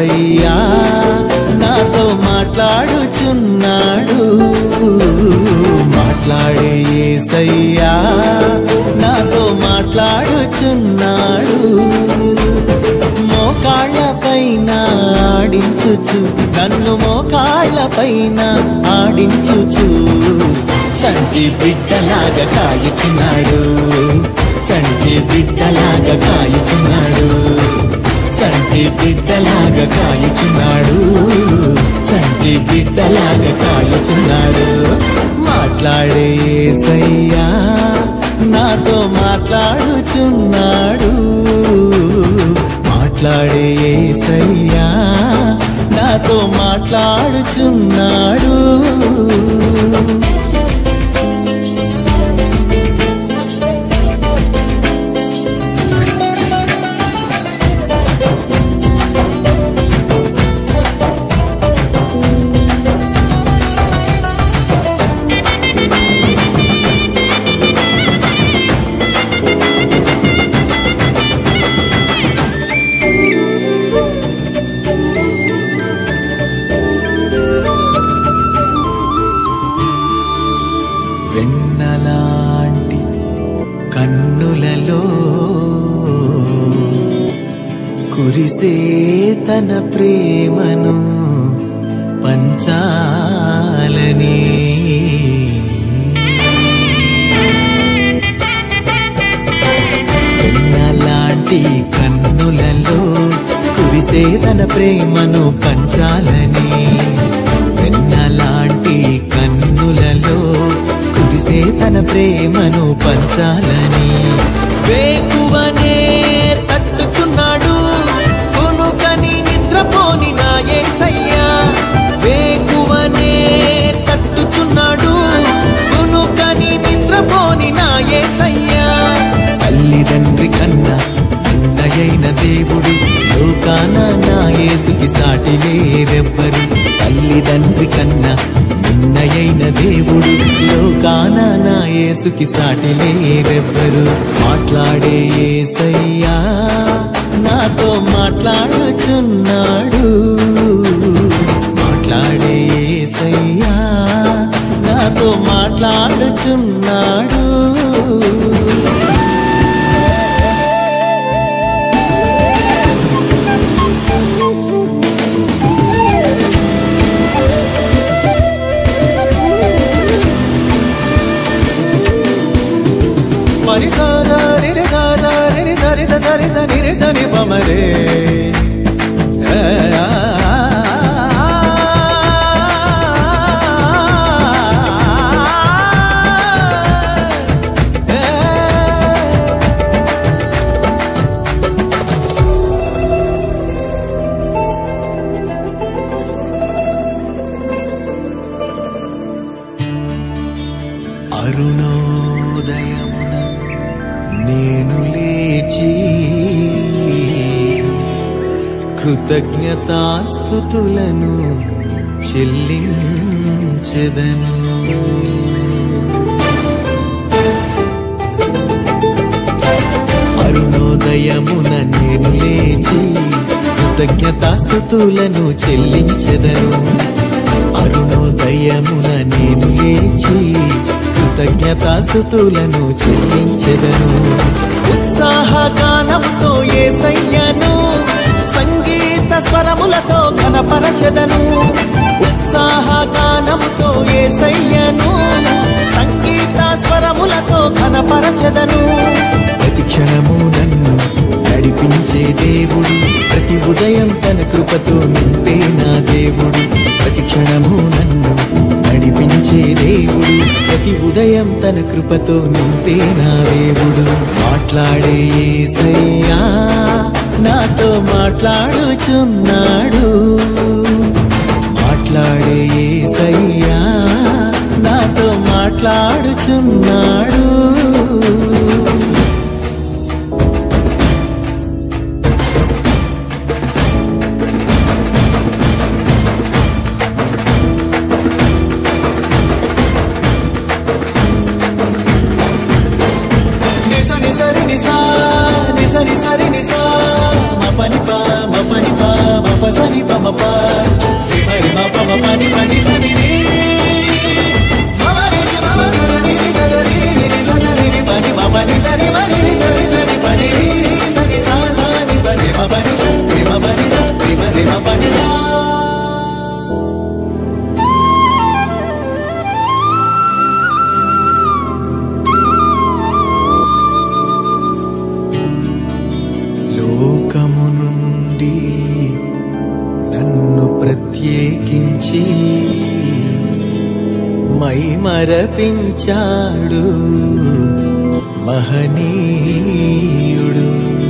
ఏసయ్యా నాతో మాట్లాడుచున్నాడు మాట్లాడే ఏసయ్యా నాతో మాట్లాడుచున్నాడు మోకాళ్ళ పైన ఆడించుచు నన్ను మోకాళ్ళ పైన ఆడించుచు చంటి బిడ్డలాగా కాయుచున్నాడు చంటి బిడ్డలాగా కాయుచున్నాడు చంటి బిడ్డలాగా కాయుచున్నాడు చంటి బిడ్డలాగా కాయుచున్నాడు మాట్లాడే ఏసయ్యా నాతో మాట్లాడుచున్నాడు మాట్లాడే ఏసయ్యా నాతో మాట్లాడుచున్నాడు వెన్నలాంటి కన్నులలో కురిసే తన ప్రేమను పంచాలని వెన్నలాంటి కన్నులలో కురిసే తన ప్రేమను పంచాలని వెన్నలాంటి కన్నులలో కురిసే తన ప్రేమను పంచాలని వేకువనే తట్టుచున్నాడు కొనుకని నిద్రపోని నా ఏసయ్యా వేకువనే తట్టుచున్నాడు కొనుకని నిద్రపోని నా ఏసయ్యా తల్లిదండ్రి కన్నా నిన్నయైన దేవుడు లోకాన నా యేసుకి సాటి లేరెవ్వరు తల్లిదండ్రి కన్నా నిన్నయైన దేవుడు లోకాన నా యేసుకి సాటి లేరెవ్వరు మాట్లాడే ఏసయ్యా నాతో మాట్లాడుచున్నాడు మాట్లాడే ఏసయ్యా నాతో మాట్లాడుచున్నాడు మరి సాజా రిరి సాజా రిరి సరి స సరి స నిరి స ని ప మరే ఏ ఆ అరుణోదయమున నేను లేచి కృతజ్ఞతాస్థుతులను చెల్లించెదను అరుణోదయమున నేను లేచి కృతజ్ఞతాస్థుతులను చెల్లించెదను అరుణోదయమున నేను లేచి కృతజ్ఞతాస్థుతులను చెల్లించెదను ఉత్సాహ గానంతో ఏసయ్యను సంగీత స్వరములతో ఘనపరచెదను ఉత్సాహ గానముతో ఏసయ్యను సంగీత స్వరములతో ఘనపరచెదను ప్రతి క్షణము నన్ను నడిపించే దేవుడు ప్రతి ఉదయం తన కృపతో నింపే నా దేవుడు ప్రతి క్షణము నన్ను నడిపించే దేవుడు ప్రతి ఉదయం తన కృపతో నింపే నా దేవుడు మాట్లాడే యేసయ్యా నాతో మాట్లాడుచున్నాడు మాట్లాడే యేసయ్యా నాతో మాట్లాడుచున్నాడు నిస నిసరి నిసా నిసరి సరి నిసా మ పని పా మ పని పా మ ప సని పమ ప రి మరి మ పమ పని పని సని రి మమ రి రి మమ రి సని రి స రి రి రి రి స రి రి పని మ పని సని మ రి రి సని సని పని రి రి సని సా సా ని పని మ పని స రి మ పని స రి మ రి మ పని సా లోకము నుండి నన్ను ప్రత్యేకించి మై మరపించాడు మహనీయుడు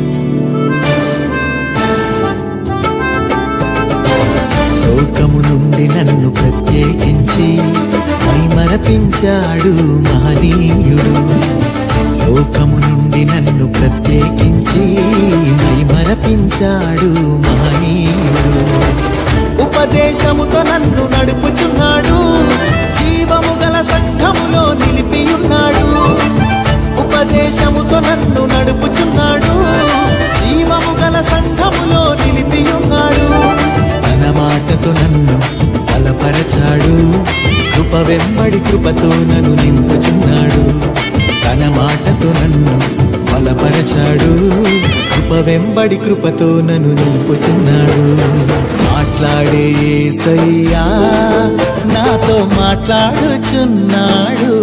లోకము నుండి నన్ను ప్రత్యేకించి మై మరపించాడు మహనీయుడు లోకము నుండి నన్ను ప్రత్యేకించి మై మరపించాడు మహనీయుడు ఉపదేశముతో నన్ను నడుపుచున్నాడు జీవము గల సంఘములో నిలిపియున్నాడు ఉపదేశముతో నన్ను నడుపుచున్నాడు జీవము గల సంఘములో నిలిపియున్నాడు తన మాటతో నన్ను బలపరచాడు కృప వెంబడి కృపతో నన్ను నింపుచున్నాడు తన మాటతో నన్ను బలపరచాడు కృప వెంబడి కృపతో నన్ను నింపుచున్నాడు మాట్లాడే యేసయ్యా నాతో మాట్లాడుచున్నాడు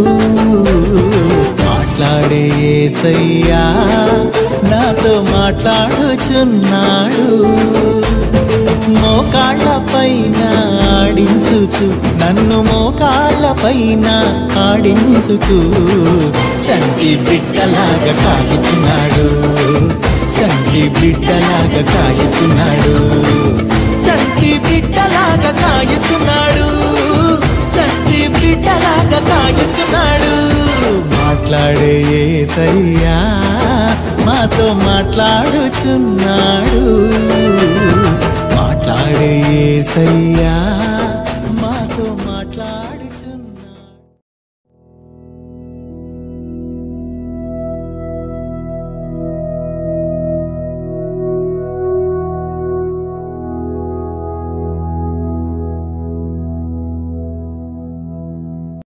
మాట్లాడే యేసయ్యా నాతో మాట్లాడుచున్నాడు మోకాళ్ళ పైన ఆడించుచు నన్ను మోకాళ్ళ పైన ఆడించుచు చంటి బిడ్డలాగా కాయుచున్నాడు చంటి బిడ్డలాగా కాయుచున్నాడు చంటి బిడ్డలాగా కాయుచున్నాడు చంటి బిడ్డలాగా కాయుచున్నాడు మాట్లాడే యేసయ్యా మాతో మాట్లాడుచున్నాడు మాట్లాడే యేసయ్యా